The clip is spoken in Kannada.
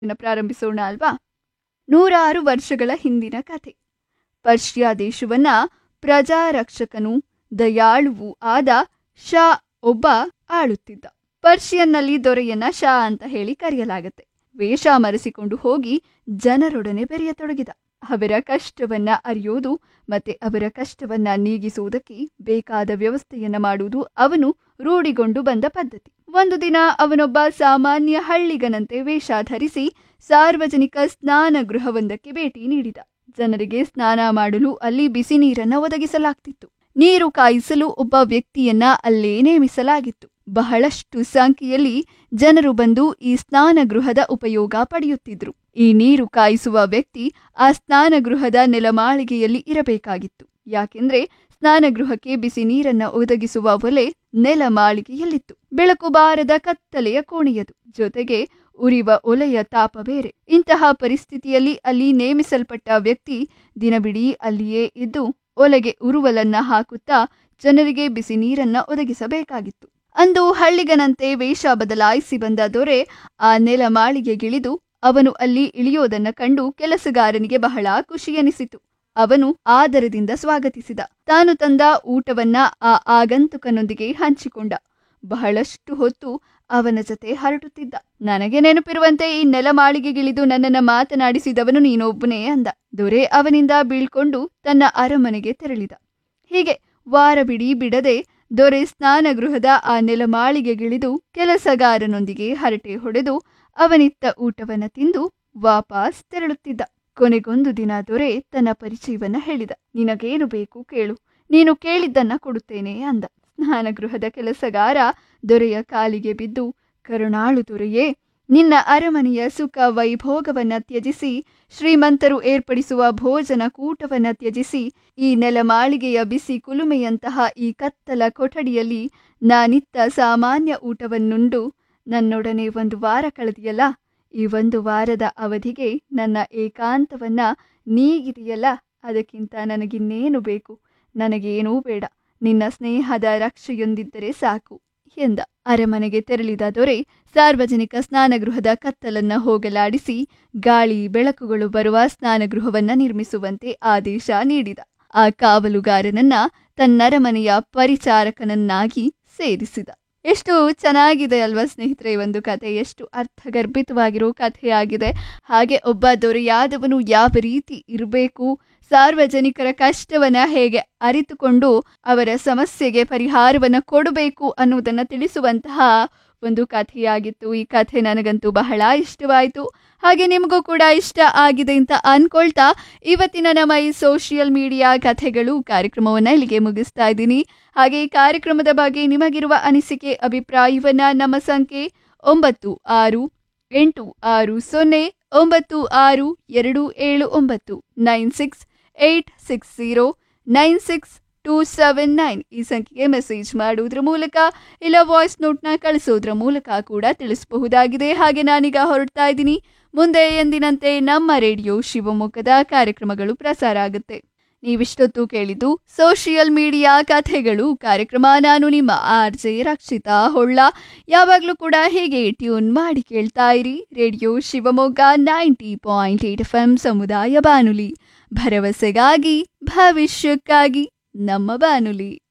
ಇನ್ನು ಪ್ರಾರಂಭಿಸೋಣ ಅಲ್ವಾ ನೂರಾರು ವರ್ಷಗಳ ಹಿಂದಿನ ಕಥೆ ಪರ್ಷಿಯಾ ದೇಶವನ್ನ ಪ್ರಜಾರಕ್ಷಕನೂ ದಯಾಳುವೂ ಆದ ಶಾ ಒಬ್ಬ ಆಳುತ್ತಿದ್ದ ಪರ್ಷಿಯನ್ನಲ್ಲಿ ದೊರೆಯನ್ನ ಶಾ ಅಂತ ಹೇಳಿ ಕರೆಯಲಾಗುತ್ತೆ ವೇಷ ಮರೆಸಿಕೊಂಡು ಹೋಗಿ ಜನರೊಡನೆ ಬೆರೆಯತೊಡಗಿದ ಅವರ ಕಷ್ಟವನ್ನ ಅರಿಯೋದು ಮತ್ತೆ ಅವರ ಕಷ್ಟವನ್ನ ನೀಗಿಸುವುದಕ್ಕೆ ಬೇಕಾದ ವ್ಯವಸ್ಥೆಯನ್ನ ಮಾಡುವುದು ಅವನು ರೂಢಿಗೊಂಡು ಬಂದ ಪದ್ಧತಿ ಒಂದು ದಿನ ಅವನೊಬ್ಬ ಸಾಮಾನ್ಯ ಹಳ್ಳಿಗನಂತೆ ವೇಷ ಧರಿಸಿ ಸಾರ್ವಜನಿಕ ಸ್ನಾನ ಗೃಹವೊಂದಕ್ಕೆ ಭೇಟಿ ನೀಡಿದ ಜನರಿಗೆ ಸ್ನಾನ ಮಾಡಲು ಅಲ್ಲಿ ಬಿಸಿ ನೀರನ್ನ ಒದಗಿಸಲಾಗ್ತಿತ್ತು ನೀರು ಕಾಯಿಸಲು ಒಬ್ಬ ವ್ಯಕ್ತಿಯನ್ನ ಅಲ್ಲೇ ನೇಮಿಸಲಾಗಿತ್ತು ಬಹಳಷ್ಟು ಸಂಖ್ಯೆಯಲ್ಲಿ ಜನರು ಬಂದು ಈ ಸ್ನಾನ ಗೃಹದ ಉಪಯೋಗ ಪಡೆಯುತ್ತಿದ್ರು ಈ ನೀರು ಕಾಯಿಸುವ ವ್ಯಕ್ತಿ ಆ ಸ್ನಾನ ಗೃಹದ ನೆಲಮಾಳಿಗೆಯಲ್ಲಿ ಇರಬೇಕಾಗಿತ್ತು ಯಾಕೆಂದ್ರೆ ಸ್ನಾನಗೃಹಕ್ಕೆ ಬಿಸಿ ನೀರನ್ನ ಒದಗಿಸುವ ಒಲೆ ನೆಲಮಾಳಿಗೆಯಲ್ಲಿತ್ತು ಬೆಳಕು ಬಾರದ ಕತ್ತಲೆಯ ಕೋಣೆಯದು ಜೊತೆಗೆ ಉರಿವ ಒಲೆಯ ತಾಪ ಬೇರೆ ಇಂತಹ ಪರಿಸ್ಥಿತಿಯಲ್ಲಿ ಅಲ್ಲಿ ನೇಮಿಸಲ್ಪಟ್ಟ ವ್ಯಕ್ತಿ ದಿನವಿಡೀ ಅಲ್ಲಿಯೇ ಇದ್ದು ಒಲೆಗೆ ಉರುವಲನ್ನ ಹಾಕುತ್ತಾ ಜನರಿಗೆ ಬಿಸಿ ನೀರನ್ನ ಒದಗಿಸಬೇಕಾಗಿತ್ತು ಅಂದು ಹಳ್ಳಿಗನಂತೆ ವೇಷ ಬದಲಾಯಿಸಿ ಬಂದ ದೊರೆ ಆ ನೆಲ ಮಾಳಿಗೆಗಿಳಿದು ಅವನು ಅಲ್ಲಿ ಇಳಿಯೋದನ್ನ ಕಂಡು ಕೆಲಸಗಾರನಿಗೆ ಬಹಳ ಖುಷಿಯೆನಿಸಿತು ಅವನು ಆದರದಿಂದ ಸ್ವಾಗತಿಸಿದ ತಾನು ತಂದ ಊಟವನ್ನ ಆ ಆಗಂತುಕನೊಂದಿಗೆ ಹಂಚಿಕೊಂಡ ಬಹಳಷ್ಟು ಹೊತ್ತು ಅವನ ಜೊತೆ ಹರಟುತ್ತಿದ್ದ ನನಗೆ ನೆನಪಿರುವಂತೆ ಈ ನೆಲಮಾಳಿಗೆಗಿಳಿದು ನನ್ನನ್ನ ಮಾತನಾಡಿಸಿದವನು ನೀನೊಬ್ಬನೇ ಅಂದ ದೊರೆ ಅವನಿಂದ ಬೀಳ್ಕೊಂಡು ತನ್ನ ಅರಮನೆಗೆ ತೆರಳಿದ ಹೀಗೆ ವಾರಬಿಡೀ ಬಿಡದೆ ದೊರೆ ಸ್ನಾನಗೃಹದ ಆ ನೆಲಮಾಳಿಗೆಗಿಳಿದು ಕೆಲಸಗಾರನೊಂದಿಗೆ ಹರಟೆ ಹೊಡೆದು ಅವನಿತ್ತ ಊಟವನ್ನ ತಿಂದು ವಾಪಸ್ ತೆರಳುತ್ತಿದ್ದ ಕೊನೆಗೊಂದು ದಿನ ದೊರೆ ತನ್ನ ಪರಿಚಯವನ್ನ ಹೇಳಿದ ನಿನಗೇನು ಬೇಕು ಕೇಳು ನೀನು ಕೇಳಿದ್ದನ್ನ ಕೊಡುತ್ತೇನೆ ಅಂದ ಸ್ನಾನಗೃಹದ ಕೆಲಸಗಾರ ದೊರೆಯ ಕಾಲಿಗೆ ಬಿದ್ದು ಕರುಣಾಳು ದೊರೆಯೇ ನಿನ್ನ ಅರಮನೆಯ ಸುಖ ವೈಭೋಗವನ್ನ ತ್ಯಜಿಸಿ ಶ್ರೀಮಂತರು ಏರ್ಪಡಿಸುವ ಭೋಜನ ಕೂಟವನ್ನ ತ್ಯಜಿಸಿ ಈ ನೆಲಮಾಳಿಗೆಯ ಬಿಸಿ ಕುಲುಮೆಯಂತಹ ಈ ಕತ್ತಲ ಕೊಠಡಿಯಲ್ಲಿ ನಾನಿತ್ತ ಸಾಮಾನ್ಯ ಊಟವನ್ನುಂಡು ನನ್ನೊಡನೆ ಒಂದು ವಾರ ಕಳೆದಿಯಲ್ಲ ಈ ಒಂದು ವಾರದ ಅವಧಿಗೆ ನನ್ನ ಏಕಾಂತವನ್ನ ನೀಗಿದೆಯಲ್ಲ ಅದಕ್ಕಿಂತ ನನಗಿನ್ನೇನು ಬೇಕು ನನಗೇನೂ ಬೇಡ ನಿನ್ನ ಸ್ನೇಹದ ರಕ್ಷೆಯೊಂದಿದ್ದರೆ ಸಾಕು ಎಂದ ಅರಮನೆಗೆ ತೆರಳಿದ ದೊರೆ ಸಾರ್ವಜನಿಕ ಸ್ನಾನಗೃಹದ ಕತ್ತಲನ್ನ ಹೋಗಲಾಡಿಸಿ ಗಾಳಿ ಬೆಳಕುಗಳು ಬರುವ ಸ್ನಾನಗೃಹವನ್ನ ನಿರ್ಮಿಸುವಂತೆ ಆದೇಶ ನೀಡಿದ ಆ ಕಾವಲುಗಾರನನ್ನ ತನ್ನರಮನೆಯ ಪರಿಚಾರಕನನ್ನಾಗಿ ಸೇರಿಸಿದ ಎಷ್ಟು ಚೆನ್ನಾಗಿದೆ ಅಲ್ವಾ ಸ್ನೇಹಿತರೆ ಈ ಒಂದು ಕಥೆ ಎಷ್ಟು ಅರ್ಥಗರ್ಭಿತವಾಗಿರೋ ಕಥೆಯಾಗಿದೆ ಹಾಗೆ ಒಬ್ಬ ದೊರೆಯಾದವನು ಯಾವ ರೀತಿ ಇರಬೇಕು ಸಾರ್ವಜನಿಕರ ಕಷ್ಟವನ್ನ ಹೇಗೆ ಅರಿತುಕೊಂಡು ಅವರ ಸಮಸ್ಯೆಗೆ ಪರಿಹಾರವನ್ನ ಕೊಡಬೇಕು ಅನ್ನೋದನ್ನ ತಿಳಿಸುವಂತಹ ಒಂದು ಕಥೆಯಾಗಿತ್ತು ಈ ಕಥೆ ನನಗಂತೂ ಬಹಳ ಇಷ್ಟವಾಯಿತು ಹಾಗೆ ನಿಮಗೂ ಕೂಡ ಇಷ್ಟ ಆಗಿದೆ ಅಂತ ಅನ್ಕೊಳ್ತಾ ಇವತ್ತಿನ ನಮ್ಮ ಈ ಸೋಷಿಯಲ್ ಮೀಡಿಯಾ ಕಥೆಗಳು ಕಾರ್ಯಕ್ರಮವನ್ನ ಇಲ್ಲಿಗೆ ಮುಗಿಸ್ತಾ ಇದ್ದೀನಿ ಹಾಗೆ ಈ ಕಾರ್ಯಕ್ರಮದ ಬಗ್ಗೆ ನಿಮಗಿರುವ ಅನಿಸಿಕೆ ಅಭಿಪ್ರಾಯವನ್ನ ನಮ್ಮ ಸಂಖ್ಯೆ ಒಂಬತ್ತು ಆರು ಎಂಟು ಆರು ಸೊನ್ನೆ ಒಂಬತ್ತು ಆರು ಎರಡು ಏಳು ಒಂಬತ್ತು nine six eight six zero nine six two seven nine ಈ ಸಂಖ್ಯೆಗೆ ಮೆಸೇಜ್ ಮಾಡುವುದರ ಮೂಲಕ ಇಲ್ಲ ವಾಯ್ಸ್ ನೋಟ್ನ ಕಳಿಸೋದ್ರ ಮೂಲಕ ಕೂಡ ತಿಳಿಸಬಹುದಾಗಿದೆ ಹಾಗೆ ನಾನೀಗ ಹೊರಡ್ತಾ ಇದ್ದೀನಿ ಮುಂದೆ ಎಂದಿನಂತೆ ನಮ್ಮ ರೇಡಿಯೋ ಶಿವಮೊಗ್ಗದ ಕಾರ್ಯಕ್ರಮಗಳು ಪ್ರಸಾರ ಆಗುತ್ತೆ ನೀವಿಷ್ಟೊತ್ತು ಕೇಳಿದ್ದು ಸೋಷಿಯಲ್ ಮೀಡಿಯಾ ಕಥೆಗಳು ಕಾರ್ಯಕ್ರಮ ನಾನು ನಿಮ್ಮ ಆರ್ ಜೆ ರಕ್ಷಿತಾ ಹೊಳ್ಳ ಯಾವಾಗಲೂ ಕೂಡ ಹೀಗೆ ಟ್ಯೂನ್ ಮಾಡಿ ಕೇಳ್ತಾ ಇರಿ radio Shivamogga ninety point eight F M ಸಮುದಾಯ ಬಾನುಲಿ ಭರವಸೆಗಾಗಿ ಭವಿಷ್ಯಕ್ಕಾಗಿ ನಮ್ಮ ಬಾನುಲಿ